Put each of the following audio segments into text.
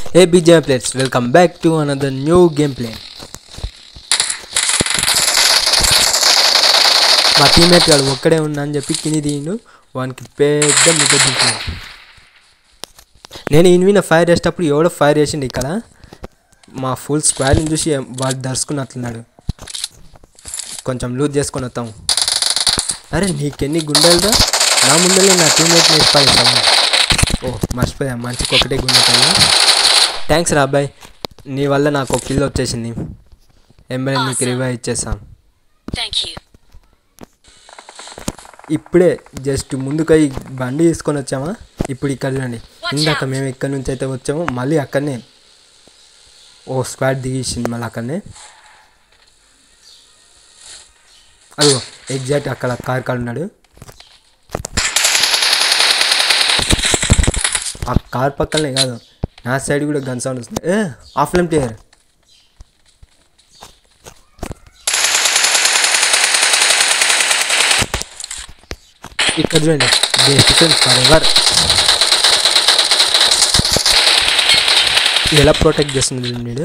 Hey BGM players, welcome back to another new gameplay. మా teammate గాడు ఒక్కడే ఉన్నా అని చెప్పి తిని దీని వానికి పెద్ద ముద్ద దింపాను నేను ఇన్విన ఫైర్ వేసేటప్పుడు ఎవడో ఫైర్ వేసిండు ఇక్కడ మా ఫుల్ స్క్వాడ్ని చూసి వాడు దర్శకున్నట్లున్నాడు కొంచెం లూజ్ చేసుకొని వస్తాం అరే నీకెన్ని గుండెలురా నా ముందరే నా టీమేట్ నేర్పాలి ఓ మర్చిపోయా మంచికి ఒకటే గుండె థ్యాంక్స్ రా అబ్బాయి నీ వల్ల నాకు ఒక కిల్ వచ్చేసింది ఎంబడే నీకు రివైవ్ ఇచ్చేసాం Thank you. ఇప్పుడే జస్ట్ ముందుకై బండి తీసుకొని వచ్చామా ఇప్పుడు ఇక్కడ చూడండి ఇందాక మేము ఎక్కడి నుంచి అయితే వచ్చామో మళ్ళీ అక్కడనే ఓ స్క్వాడ్ దిగేసింది మళ్ళీ అక్కడనే అదిగో ఎగ్జాక్ట్ అక్కడ కార్ కాడ ఉన్నాడు ఆ కార్ పక్కనే కాదు నా సైడ్ కూడా గన్ సౌండ్ వస్తుంది ఏ ఆఫ్లైన్ ప్లేయర్ ఇక్కడ చూడండి బెస్ట్ ఫ్రెండ్స్ ఫర్ ఎవర్ ఎలా ప్రొటెక్ట్ చేస్తుంది వీడు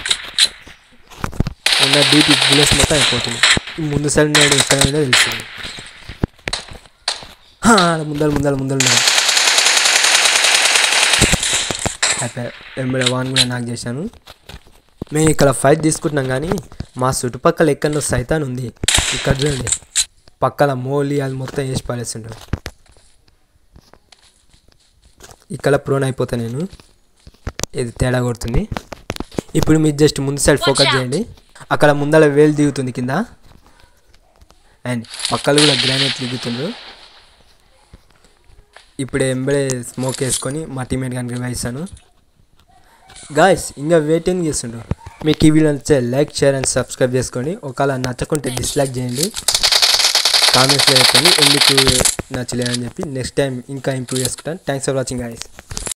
ఉన్న డీపీ బుల్లెట్స్ మొత్తం అయిపోతుంది ఈ ముందు సైడ్ నేను ఎక్కడ ఉందో తెలుస్తుంది హా, ఆడ ముందర ముందర ముందర ఉన్నాడు అయిపోయా ఎంబడే వాన్ కూడా నాకు చేశాను మేము ఇక్కడ ఫైట్ తీసుకుంటున్నాం కానీ మా చుట్టుపక్కల ఎక్కడో సైతాన్ ఉంది ఇక్కడ చూడండి పక్కల మోలి అది మొత్తం వేసి పడేస్తుంటాడు ఇక్కడ ప్రోన్ అయిపోతా నేను ఇది తేడా కొడుతుంది ఇప్పుడు మీరు జస్ట్ ముందు సైడ్ ఫోకస్ చేయండి అక్కడ ముందర వేలు దిగుతుంది కింద అండ్ పక్కలు కూడా గ్రానైట్ దిగుతుండ్రు ఇప్పుడు ఎంబడే స్మోక్ వేసుకొని మా టీమేట్ కానీ రివైస్తాను గాయస్ ఇంకా వెయిటింగ్ చేస్తుండ్రు మీకు ఈ వీడియో నచ్చితే లైక్ షేర్ అండ్ సబ్స్క్రైబ్ చేసుకోండి ఒకవేళ నచ్చకుంటే డిస్లైక్ చేయండి కామెంట్స్లో చెప్పండి ఎందుకు నచ్చలేదని చెప్పి నెక్స్ట్ టైం ఇంకా ఇంప్రూవ్ చేసుకుంటాను థ్యాంక్స్ ఫర్ వాచింగ్ గాయస్